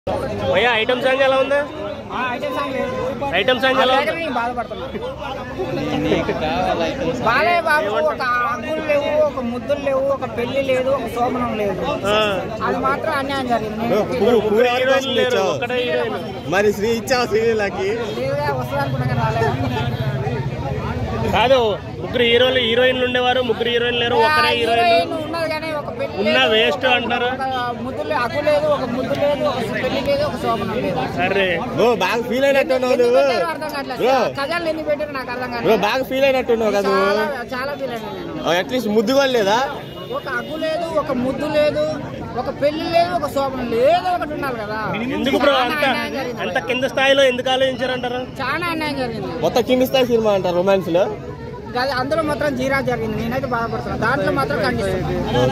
భయ్యా item song ఎలా ఉంది ఐటమ్ సాంగ్ లేదు ఐటమ్ సాంగ్ ఎలా ఉంది నేను బాధపడుతున్నా బాలే బాబు ఒక అంగులు లేవు ఒక ముద్దులు లేవు ఒక పెళ్లి లేదు ఒక శోభనం లేదు ఆ. అది మాత్రం అన్యాయం జరిగింది నేను పువ్వు పువ్వు ఎవరి కోసం హీరోయిన్ లేరు తెచ్చావు ఒక్కటే హీరోయిన్ మరి శ్రీ ఇచ్చావు శ్రీలకి లేదుగా వస్తుంది అనుకున్నా కానీ రాలేదు కాదు ముగ్గురు హీరోలు హీరోయిన్లు ఉండేవారు ముగ్గురు హీరోయిన్ లేరు ఒక్కరే హీరోయిన్ హీరోయిన్ ఉన్నది కానీ ఒక పెళ్లి ఉన్న లేదు, waste ఒక- అంటారా? ఒక ముద్దు లేదు అగ్గు లేదు ఒక ముద్దు లేదు ఒక పెళ్లి లేదు ఒక శోభనం లేదు అరే ఓ బాగా ఫీల్ అయినట్టున్నావు ఎందుకు నువ్వు పెట్టారో అర్థం కావట్లేదు బ్రో కజాలు ఎన్ని పెట్టారు నాకు అర్థం బ్రో కాదు బాగా ఫీల్ అయినట్టున్నావు కదా చాలా చాలా ఫీల్ అయినా నేను అట్లీస్ట్ ముద్దు కూడా లేదా ఒక అగ్గు లేదు ఒక ముద్దు లేదు ఒక పెళ్లి లేదు ఒక శోభనం లేదు ఒకటి ఉండాలి కదా ఎందుకు బ్రో చాలా అంత అన్యాయం జరిగింది అంత కింద స్థాయిలో ఎందుకు ఆలోచించారంటారు చాలా అన్యాయం జరిగింది మొత్తం కింది స్థాయి సినిమా అంటారు రొమాన్స్ లో అది అందులో మాత్రం జీరా జరిగింది నేనైతే బాధపడుతున్నా దాంట్లో మాత్రం ఖండిస్తున్నాను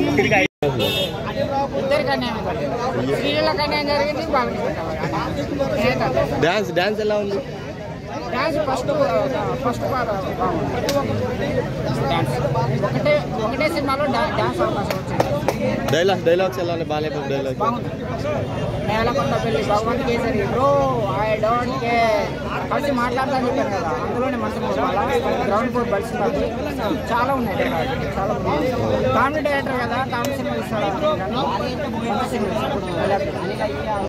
ఇద్దరికి అన్యాయం జరిగింది స్త్రీలకు అన్యాయం జరిగింది వాళ్ళకి నేనైతే అదే. డాన్స్ డాన్స్ ఎలా ఉంది డాన్స్ ఫస్ట్ ఫస్ట్ డాన్స్ ఒకటే ఒకటే సినిమాలో డా- డాన్స్ అవకాశం వచ్చింది డైలాగ్స్ డైలాగ్స్ ఎలా ఉన్నాయి బాలయ్య డైలాగ్స్ బాగుంది నేలకొండ పెళ్లి Bhagavan Kesari bro I don't care కలిసి మాట్లాడతాను చెప్పాను కదా అందులోనే మనసు గ్రౌండ్ ఫ్లోర్ బలిసి చాలా ఉన్నాయి dialogue. చాలా బాగుంది కామెడీ డైరెక్టర్ కదా కామెడీ సినిమా ఇస్తాడు అనుకుంటాను. మంచి సినిమా ఇస్తాడు.